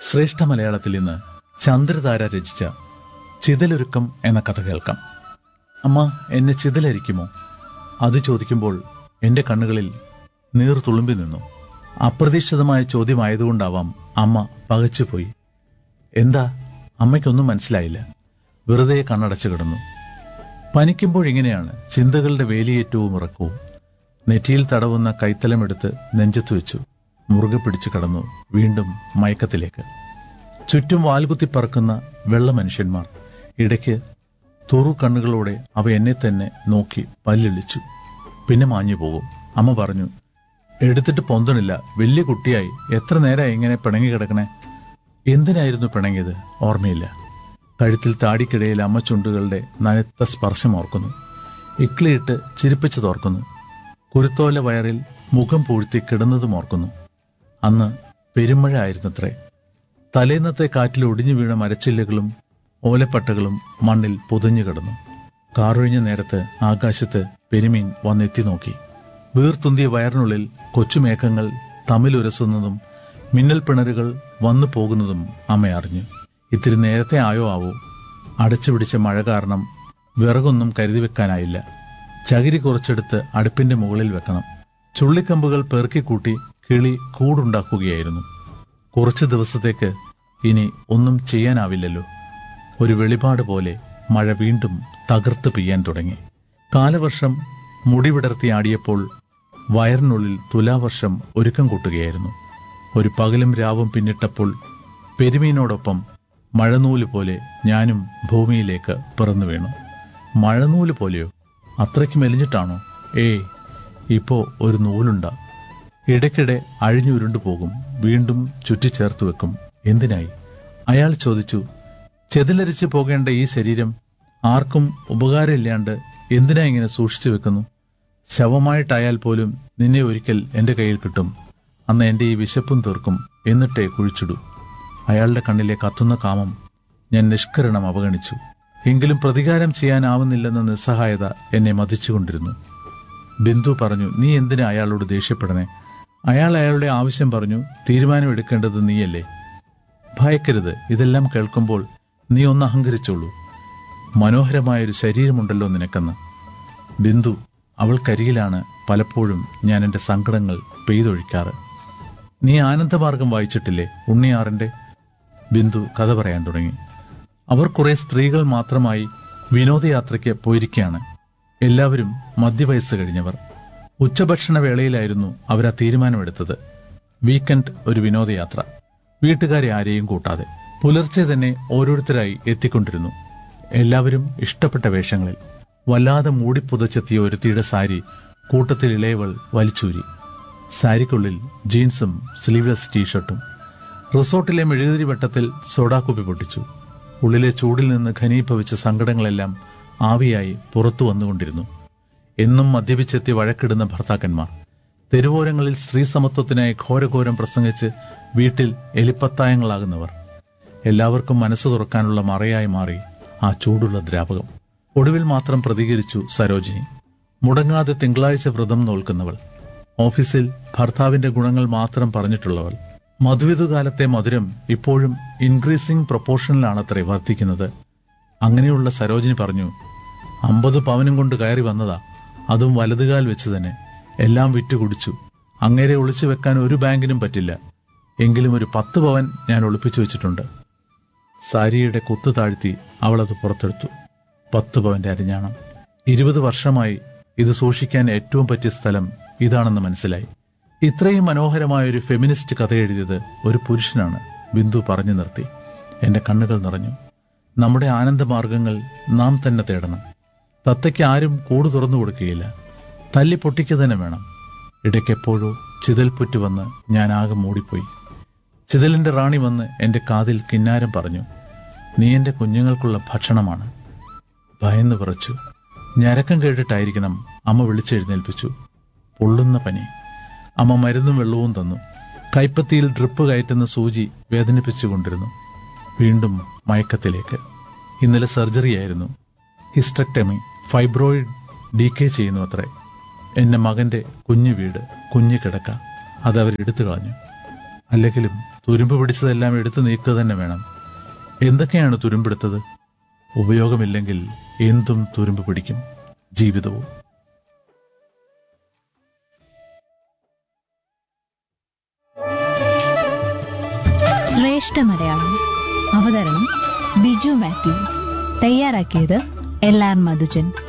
ശ്രേഷ്ഠ മലയാളത്തിൽ ഇന്ന് ചന്ദ്രതാര രചിച്ച ചിതലൊരുക്കം എന്ന കഥ കേൾക്കാം അമ്മ എന്നെ ചിതലരിക്കുമോ അത് ചോദിക്കുമ്പോൾ എന്റെ കണ്ണുകളിൽ നീർ തുളുമ്പി നിന്നു അപ്രതീക്ഷിതമായ ചോദ്യമായതുകൊണ്ടാവാം അമ്മ പകച്ചുപോയി എന്താ അമ്മയ്ക്കൊന്നും മനസ്സിലായില്ല വെറുതെ കണ്ണടച്ചു കിടന്നു പനിക്കുമ്പോഴിങ്ങനെയാണ് ചിന്തകളുടെ വേലിയേറ്റവും ഇറക്കവും നെറ്റിയിൽ തടവുന്ന കൈത്തലമെടുത്ത് നെഞ്ചത്തു വെച്ചു മുറുകെ പിടിച്ചു കടന്നു വീണ്ടും മയക്കത്തിലേക്ക് ചുറ്റും വാൽകുത്തി പറക്കുന്ന വെള്ള മനുഷ്യന്മാർ ഇടയ്ക്ക് തുറു കണ്ണുകളോടെ അവ എന്നെ തന്നെ നോക്കി പല്ലിളിച്ചു പിന്നെ മാഞ്ഞു പോകും അമ്മ പറഞ്ഞു എടുത്തിട്ട് പൊന്തണില്ല വലിയ കുട്ടിയായി എത്ര നേരമായി ഇങ്ങനെ പിണങ്ങി കിടക്കണേ എന്തിനായിരുന്നു പിണങ്ങിയത് ഓർമ്മയില്ല കഴുത്തിൽ താടിക്കിടയിൽ അമ്മ ചുണ്ടുകളുടെ നനത്ത സ്പർശം ഓർക്കുന്നു ഇക്ലിയിട്ട് ചിരിപ്പിച്ചു തോർക്കുന്നു കുരുത്തോല വയറിൽ മുഖം പൂഴ്ത്തി കിടന്നതും ഓർക്കുന്നു അന്ന് പെരുമഴ ആയിരുന്നത്രേ തലേന്നത്തെ കാറ്റിൽ ഒടിഞ്ഞു വീണ മരച്ചില്ലകളും ഓലപ്പട്ടകളും മണ്ണിൽ പുതഞ്ഞു കിടന്നു കാറൊഴിഞ്ഞ നേരത്ത് ആകാശത്ത് പെരുമീൻ വന്നെത്തി നോക്കി വീർത്തുന്തിയ വയറിനുള്ളിൽ കൊച്ചുമേഘങ്ങൾ തമ്മിലുരസുന്നതും മിന്നൽ പിണരുകൾ വന്നു പോകുന്നതും അമ്മ അറിഞ്ഞു ഇത്തിരി നേരത്തെ ആയോ ആവോ അടച്ചുപിടിച്ച മഴ കാരണം വിറകൊന്നും കരുതി വെക്കാനായില്ല ചകിരി കുറച്ചെടുത്ത് അടുപ്പിന്റെ മുകളിൽ വെക്കണം ചുള്ളിക്കമ്പുകൾ പെറുക്കിക്കൂട്ടി കിളി കൂടുണ്ടാക്കുകയായിരുന്നു കുറച്ചു ദിവസത്തേക്ക് ഇനി ഒന്നും ചെയ്യാനാവില്ലല്ലോ ഒരു വെളിപാട് പോലെ മഴ വീണ്ടും തകർത്ത് പെയ്യാൻ തുടങ്ങി കാലവർഷം മുടി വിടർത്തി ആടിയപ്പോൾ വയറിനുള്ളിൽ തുലാവർഷം ഒരുക്കം കൂട്ടുകയായിരുന്നു ഒരു പകലും രാവും പിന്നിട്ടപ്പോൾ പെരുമീനോടൊപ്പം മഴനൂല് പോലെ ഞാനും ഭൂമിയിലേക്ക് പിറന്നു വീണു മഴനൂല് പോലെയോ അത്രയ്ക്ക് മെലിഞ്ഞിട്ടാണോ ഏയ് ഇപ്പോ ഒരു നൂലുണ്ട ഇടയ്ക്കിടെ അഴിഞ്ഞുരുണ്ടു പോകും വീണ്ടും ചുറ്റിച്ചേർത്ത് വെക്കും എന്തിനായി അയാൾ ചോദിച്ചു ചെതിലരിച്ചു പോകേണ്ട ഈ ശരീരം ആർക്കും ഉപകാരമില്ലാണ്ട് എന്തിനാ ഇങ്ങനെ സൂക്ഷിച്ചു വെക്കുന്നു ശവമായിട്ടായാൽ പോലും നിന്നെ ഒരിക്കൽ എന്റെ കയ്യിൽ കിട്ടും അന്ന് എന്റെ ഈ വിശപ്പും തീർക്കും എന്നിട്ടേ കുഴിച്ചിടൂ അയാളുടെ കണ്ണിലെ കത്തുന്ന കാമം ഞാൻ നിഷ്കരണം അവഗണിച്ചു എങ്കിലും പ്രതികാരം ചെയ്യാനാവുന്നില്ലെന്ന നിസ്സഹായത എന്നെ മതിച്ചുകൊണ്ടിരുന്നു ബിന്ദു പറഞ്ഞു നീ എന്തിനാ അയാളോട് ദേഷ്യപ്പെടണേ അയാൾ അയാളുടെ ആവശ്യം പറഞ്ഞു തീരുമാനമെടുക്കേണ്ടത് നീയല്ലേ ഭയക്കരുത് ഇതെല്ലാം കേൾക്കുമ്പോൾ നീ ഒന്ന് അഹങ്കരിച്ചോളൂ മനോഹരമായൊരു ശരീരമുണ്ടല്ലോ നിനക്കെന്ന് ബിന്ദു അവൾക്കരികിലാണ് പലപ്പോഴും ഞാൻ എന്റെ സങ്കടങ്ങൾ പെയ്തൊഴിക്കാറ് നീ ആനന്ദമാർഗം വായിച്ചിട്ടില്ലേ ഉണ്ണിയാറിന്റെ ബിന്ദു കഥ പറയാൻ തുടങ്ങി അവർ കുറെ സ്ത്രീകൾ മാത്രമായി വിനോദയാത്രയ്ക്ക് പോയിരിക്കുകയാണ് എല്ലാവരും മധ്യവയസ്സ് കഴിഞ്ഞവർ ഉച്ചഭക്ഷണ വേളയിലായിരുന്നു അവർ ആ തീരുമാനമെടുത്തത് വീക്കെൻഡ് ഒരു വിനോദയാത്ര വീട്ടുകാരെ ആരെയും കൂട്ടാതെ പുലർച്ചെ തന്നെ ഓരോരുത്തരായി എത്തിക്കൊണ്ടിരുന്നു എല്ലാവരും ഇഷ്ടപ്പെട്ട വേഷങ്ങളിൽ വല്ലാതെ മൂടിപ്പുതച്ചെത്തിയ ഒരുത്തിയുടെ സാരി കൂട്ടത്തിൽ ഇളയവൾ വലിച്ചൂരി സാരിക്കുള്ളിൽ ജീൻസും സ്ലീവ്ലെസ് ടീഷർട്ടും റിസോർട്ടിലെ മെഴുകുതിരി വട്ടത്തിൽ സോഡാക്കുപ്പി പൊട്ടിച്ചു ഉള്ളിലെ ചൂടിൽ നിന്ന് ഘനീഭവിച്ച സങ്കടങ്ങളെല്ലാം ആവിയായി പുറത്തു വന്നുകൊണ്ടിരുന്നു എന്നും മദ്യപിച്ചെത്തി വഴക്കിടുന്ന ഭർത്താക്കന്മാർ തെരുവോരങ്ങളിൽ സ്ത്രീ സമത്വത്തിനായി ഘോരഘോരം പ്രസംഗിച്ച് വീട്ടിൽ എലിപ്പത്തായങ്ങളാകുന്നവർ എല്ലാവർക്കും മനസ്സ് തുറക്കാനുള്ള മറയായി മാറി ആ ചൂടുള്ള ദ്രാവകം ഒടുവിൽ മാത്രം പ്രതികരിച്ചു സരോജിനി മുടങ്ങാതെ തിങ്കളാഴ്ച വ്രതം നോൽക്കുന്നവൾ ഓഫീസിൽ ഭർത്താവിന്റെ ഗുണങ്ങൾ മാത്രം പറഞ്ഞിട്ടുള്ളവൾ മധുവിധുകാലത്തെ മധുരം ഇപ്പോഴും ഇൻക്രീസിംഗ് പ്രൊപ്പോർഷനിലാണത്രേ വർദ്ധിക്കുന്നത് അങ്ങനെയുള്ള സരോജിനി പറഞ്ഞു അമ്പത് പവനും കൊണ്ട് കയറി വന്നതാ അതും വലതുകാൽ വെച്ച് തന്നെ എല്ലാം വിറ്റുകുടിച്ചു അങ്ങേരെ ഒളിച്ചു വെക്കാൻ ഒരു ബാങ്കിനും പറ്റില്ല എങ്കിലും ഒരു പത്ത് പവൻ ഞാൻ ഒളിപ്പിച്ചു വെച്ചിട്ടുണ്ട് സാരിയുടെ കുത്തു താഴ്ത്തി അവളത് പുറത്തെടുത്തു പത്ത് പവന്റെ അരിഞ്ഞാണം ഇരുപത് വർഷമായി ഇത് സൂക്ഷിക്കാൻ ഏറ്റവും പറ്റിയ സ്ഥലം ഇതാണെന്ന് മനസ്സിലായി ഇത്രയും മനോഹരമായ ഒരു ഫെമിനിസ്റ്റ് കഥ എഴുതിയത് ഒരു പുരുഷനാണ് ബിന്ദു പറഞ്ഞു നിർത്തി എന്റെ കണ്ണുകൾ നിറഞ്ഞു നമ്മുടെ ആനന്ദമാർഗങ്ങൾ നാം തന്നെ തേടണം തത്തയ്ക്ക് ആരും കൂട് തുറന്നു കൊടുക്കുകയില്ല തല്ലി പൊട്ടിക്കുക തന്നെ വേണം ഇടയ്ക്കെപ്പോഴോ ചിതൽപുറ്റ് വന്ന് ഞാൻ ആകെ മൂടിപ്പോയി ചിതലിന്റെ റാണി വന്ന് എന്റെ കാതിൽ കിന്നാരം പറഞ്ഞു നീ എന്റെ കുഞ്ഞുങ്ങൾക്കുള്ള ഭക്ഷണമാണ് ഭയന്ന് വിറച്ചു ഞരക്കം കേട്ടിട്ടായിരിക്കണം അമ്മ വിളിച്ചെഴുന്നേൽപ്പിച്ചു പൊള്ളുന്ന പനി അമ്മ മരുന്നും വെള്ളവും തന്നു കൈപ്പത്തിയിൽ ഡ്രിപ്പ് കയറ്റുന്ന സൂചി വേദനിപ്പിച്ചുകൊണ്ടിരുന്നു വീണ്ടും മയക്കത്തിലേക്ക് ഇന്നലെ സർജറി ആയിരുന്നു ഹിസ്റ്റക്ടമി ഫൈബ്രോയിഡ് ഡീക്കേ ചെയ്യുന്നു അത്രേ എന്റെ മകന്റെ കുഞ്ഞു വീട് കുഞ്ഞു കിടക്ക അത് അവരെടുത്തു കളഞ്ഞു അല്ലെങ്കിലും തുരുമ്പ് പിടിച്ചതെല്ലാം എടുത്തു നീക്കുക തന്നെ വേണം എന്തൊക്കെയാണ് തുരുമ്പെടുത്തത് ഉപയോഗമില്ലെങ്കിൽ എന്തും തുരുമ്പ് പിടിക്കും ജീവിതവും ശ്രേഷ്ഠ മലയാളം അവതരണം ബിജു മാത്യു തയ്യാറാക്കിയത് എൽ ആർ മധുജൻ